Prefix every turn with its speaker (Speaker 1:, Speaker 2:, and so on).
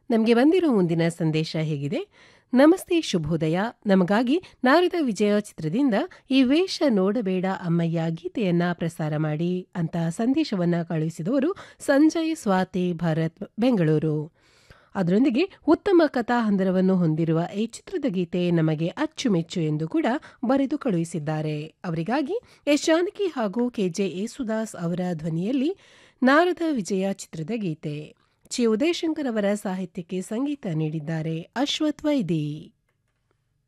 Speaker 1: ನಮಗೆ ಬಂದಿರೋ ಮುಂದಿನ ಸಂದೇಶ ಹೇಗಿದೆ ನಮಸ್ತೆ ಶುಭೋದಯ ನಮಗಾಗಿ ನಾರದ ವಿಜಯ ಚಿತ್ರದಿಂದ ಈ ವೇಷ ನೋಡಬೇಡ ಅಮ್ಮಯ್ಯ ಗೀತೆಯನ್ನ ಪ್ರಸಾರ ಮಾಡಿ ಅಂತ ಸಂದೇಶವನ್ನ ಕಳುಹಿಸಿದವರು ಸಂಜಯ್ ಸ್ವಾತಿ ಭರತ್ ಬೆಂಗಳೂರು ಅದರೊಂದಿಗೆ ಉತ್ತಮ ಕಥಾಹಂದರವನ್ನು ಹೊಂದಿರುವ ಈ ಚಿತ್ರದ ಗೀತೆ ನಮಗೆ ಅಚ್ಚುಮೆಚ್ಚು ಎಂದು ಕೂಡ ಬರೆದು ಕಳುಹಿಸಿದ್ದಾರೆ ಅವರಿಗಾಗಿ ಎಸ್ ಜಾನಕಿ ಹಾಗೂ ಕೆಜೆ ಯೇಸುದಾಸ್ ಅವರ ಧ್ವನಿಯಲ್ಲಿ ನಾರದ ವಿಜಯ ಚಿತ್ರದ ಗೀತೆ ಚಿ ಉದಯಶಂಕರ್ ಅವರ ಸಾಹಿತ್ಯಕ್ಕೆ ಸಂಗೀತ ನೀಡಿದ್ದಾರೆ ಅಶ್ವಥ್ ವೈದಿ